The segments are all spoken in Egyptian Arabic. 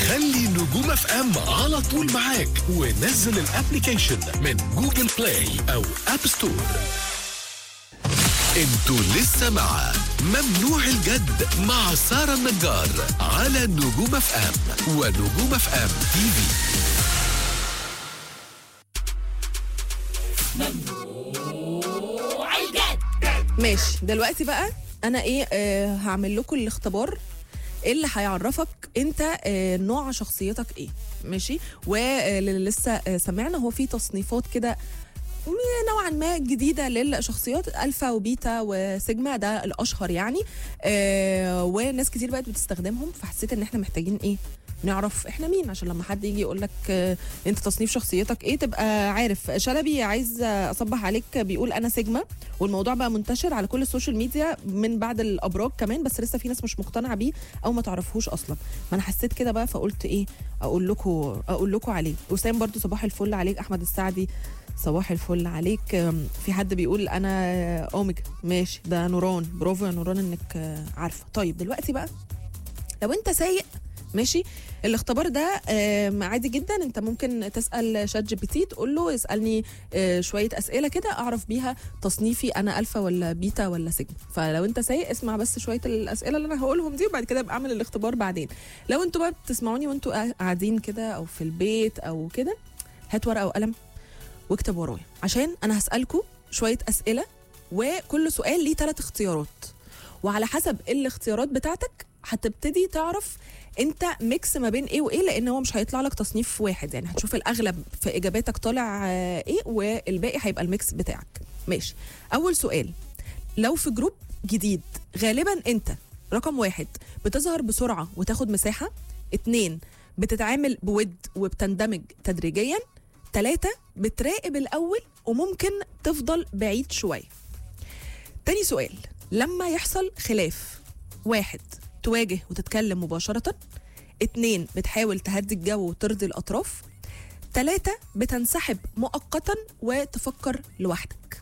خلي نجوم اف ام على طول معاك ونزل الابليكيشن من جوجل بلاي او اب ستور انتوا لسه مع ممنوع الجد مع سارة النجار على نجوم اف ام ونجوم اف ام تي في ماشي دلوقتي بقى انا ايه آه هعمل لكم الاختبار اللي هيعرفك انت آه نوع شخصيتك ايه ماشي واللي لسه آه سمعنا هو في تصنيفات كده نوعا ما جديده للشخصيات الفا وبيتا وسيجما ده الاشهر يعني آه وناس كتير بقت بتستخدمهم فحسيت ان احنا محتاجين ايه نعرف احنا مين عشان لما حد يجي يقول لك آه انت تصنيف شخصيتك ايه تبقى عارف شلبي عايز اصبح عليك بيقول انا سيجما والموضوع بقى منتشر على كل السوشيال ميديا من بعد الابراج كمان بس لسه في ناس مش مقتنعه بيه او ما تعرفوش اصلا ما انا حسيت كده بقى فقلت ايه اقول لكم اقول لكم عليه وسام برضو صباح الفل عليك احمد السعدي صباح الفل عليك أم، في حد بيقول انا اوميجا ماشي ده نوران برافو يا نوران انك آه، عارفه طيب دلوقتي بقى لو انت سايق ماشي الاختبار ده آم، عادي جدا انت ممكن تسال شات جي بي تي تقول له اسالني آه، شويه اسئله كده اعرف بيها تصنيفي انا الفا ولا بيتا ولا سيجما فلو انت سايق اسمع بس شويه الاسئله اللي انا هقولهم دي وبعد كده ابقى اعمل الاختبار بعدين لو انتوا بقى بتسمعوني وانتوا قاعدين كده او في البيت او كده هات ورقه وقلم واكتب ورايا عشان انا هسالكم شويه اسئله وكل سؤال ليه ثلاث اختيارات وعلى حسب الاختيارات بتاعتك هتبتدي تعرف انت ميكس ما بين ايه وايه لان هو مش هيطلع لك تصنيف واحد يعني هتشوف الاغلب في اجاباتك طالع آه، ايه والباقي هيبقى الميكس بتاعك ماشي اول سؤال لو في جروب جديد غالبا انت رقم واحد بتظهر بسرعه وتاخد مساحه اتنين بتتعامل بود وبتندمج تدريجيا تلاتة بتراقب الأول وممكن تفضل بعيد شوية تاني سؤال لما يحصل خلاف واحد تواجه وتتكلم مباشرة اتنين بتحاول تهدي الجو وترضي الأطراف تلاتة بتنسحب مؤقتا وتفكر لوحدك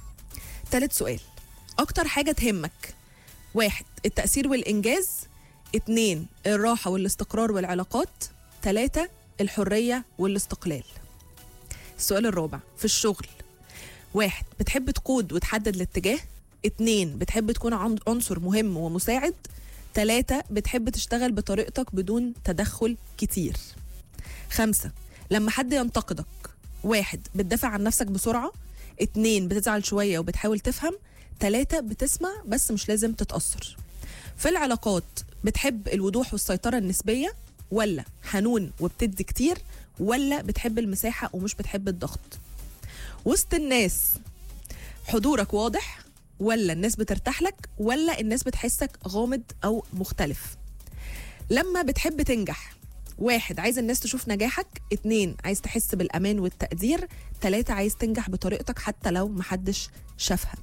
تالت سؤال أكتر حاجة تهمك واحد التأثير والإنجاز اتنين الراحة والاستقرار والعلاقات تلاتة الحرية والاستقلال السؤال الرابع في الشغل واحد بتحب تقود وتحدد الاتجاه اتنين بتحب تكون عن- عنصر مهم ومساعد تلاتة بتحب تشتغل بطريقتك بدون تدخل كتير خمسة لما حد ينتقدك واحد بتدافع عن نفسك بسرعة اتنين بتزعل شوية وبتحاول تفهم تلاتة بتسمع بس مش لازم تتأثر في العلاقات بتحب الوضوح والسيطرة النسبية ولا حنون وبتدي كتير ولا بتحب المساحة ومش بتحب الضغط وسط الناس حضورك واضح ولا الناس بترتاح لك ولا الناس بتحسك غامض أو مختلف لما بتحب تنجح واحد عايز الناس تشوف نجاحك اتنين عايز تحس بالأمان والتقدير تلاتة عايز تنجح بطريقتك حتى لو محدش شافها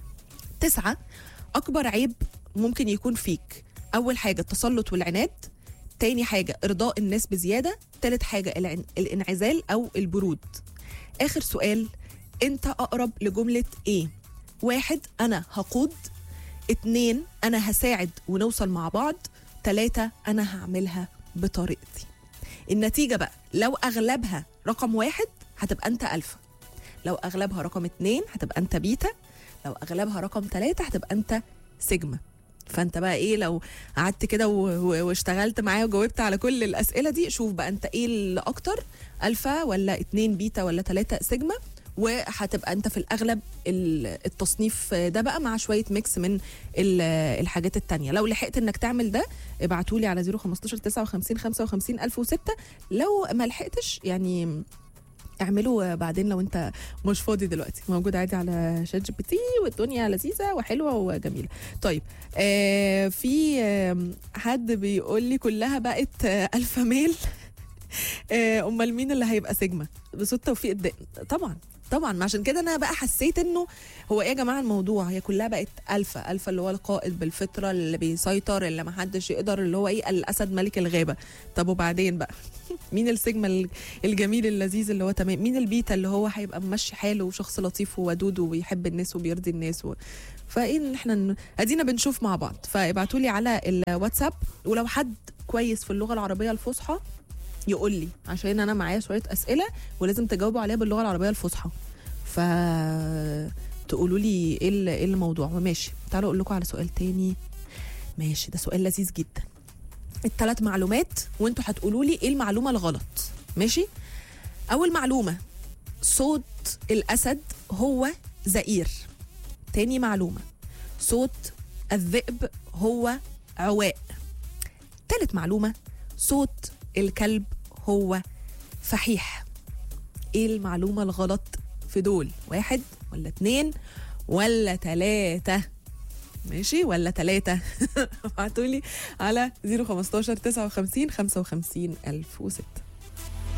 تسعة أكبر عيب ممكن يكون فيك أول حاجة التسلط والعناد تاني حاجة إرضاء الناس بزيادة تالت حاجة العن- الانعزال أو البرود آخر سؤال أنت أقرب لجملة إيه واحد أنا هقود اتنين أنا هساعد ونوصل مع بعض تلاتة أنا هعملها بطريقتي النتيجة بقى لو أغلبها رقم واحد هتبقى أنت ألفا لو أغلبها رقم اتنين هتبقى أنت بيتا لو أغلبها رقم تلاتة هتبقى أنت سيجما فانت بقى ايه لو قعدت كده و- و- واشتغلت معاه وجاوبت على كل الاسئله دي شوف بقى انت ايه الاكتر الفا ولا اتنين بيتا ولا تلاتة سيجما وهتبقى انت في الاغلب ال- التصنيف ده بقى مع شويه ميكس من ال- الحاجات التانية لو لحقت انك تعمل ده ابعتوا لي على 015 59 55 1006 لو ما لحقتش يعني اعملوا بعدين لو انت مش فاضي دلوقتي موجود عادي على شات جي بي تي والدنيا لذيذه وحلوه وجميله طيب آه في آه حد بيقول لي كلها بقت آه الفا ميل آه امال مين اللي هيبقى سيجما بصوت توفيق الدقن طبعا طبعا ما عشان كده انا بقى حسيت انه هو ايه يا جماعه الموضوع هي كلها بقت الفا الفا اللي هو القائد بالفطره اللي بيسيطر اللي ما حدش يقدر اللي هو ايه الاسد ملك الغابه طب وبعدين بقى مين السيجما ال- الجميل اللذيذ اللي هو تمام مين البيتا اللي هو هيبقى ممشي حاله وشخص لطيف وودود وبيحب الناس وبيرضي الناس و... فايه ان احنا ن- ادينا بنشوف مع بعض فابعتوا لي على الواتساب ولو حد كويس في اللغه العربيه الفصحى يقول لي عشان انا معايا شويه اسئله ولازم تجاوبوا عليها باللغه العربيه الفصحى ف تقولوا لي ايه ال- ايه الموضوع ماشي تعالوا اقول لكم على سؤال تاني ماشي ده سؤال لذيذ جدا الثلاث معلومات وانتوا هتقولوا لي ايه المعلومه الغلط ماشي اول معلومه صوت الاسد هو زئير تاني معلومه صوت الذئب هو عواء تالت معلومه صوت الكلب هو فحيح ايه المعلومه الغلط في دول واحد ولا اتنين ولا تلاتة ماشي ولا تلاتة ابعتولي على 015 59 55 1006